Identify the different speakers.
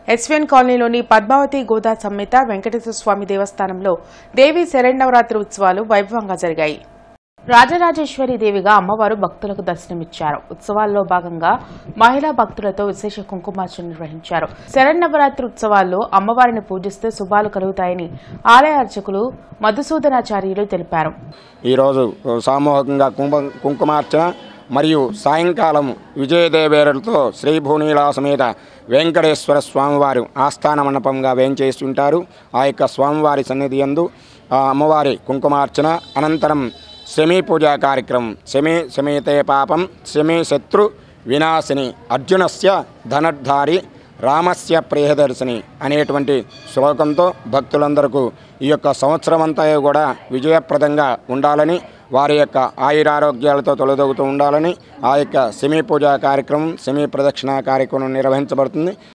Speaker 1: SVN కాలనీలోని పద్మావతి గోదా సమేత వెంకటేశ్వర స్వామి దేవస్థానంలో దేవి శరణవరాత్రి ఉత్సవాలు వైభవంగా జరిగాయి రాజరాజేశ్వరి దేవిగా అమ్మవారు భక్తులకు దర్శనమిచ్చారు ఉత్సవాల్లో భాగంగా మహిళా భక్తులతో విశేష కుంకుమార్చన నిర్వహించారు శరణవరాత్రి ఉత్సవాల్లో అమ్మవారిని పూజిస్తే శుభాలు కలుగుతాయని ఆలయ అర్చకులు మధుసూదనాచార్యులు తెలిపారు
Speaker 2: ఈరోజు సామూహికంగా కుంభ కుంకుమార్చన మరియు సాయంకాలం విజయదేవేరులతో శ్రీ భూనీలా సమేత వెంకటేశ్వర స్వామివారు ఆస్థాన మండపంగా వేంచేస్తుంటారు ఆ యొక్క స్వామివారి సన్నిధి యందు ఆ అమ్మవారి కుంకుమార్చన అనంతరం శమీ పూజా కార్యక్రమం శమీ శమీతే పాపం శమీ శత్రు వినాశిని అర్జునస్య ధనర్ధారి రామస్య ప్రియదర్శిని అనేటువంటి శ్లోకంతో భక్తులందరకు ఈ యొక్క సంవత్సరం అంతా కూడా విజయప్రదంగా ఉండాలని వారి యొక్క ఆయురారోగ్యాలతో తొలదొగుతూ ఉండాలని ఆ యొక్క సెమీ పూజా కార్యక్రమం సెమీ ప్రదక్షిణ కార్యక్రమం నిర్వహించబడుతుంది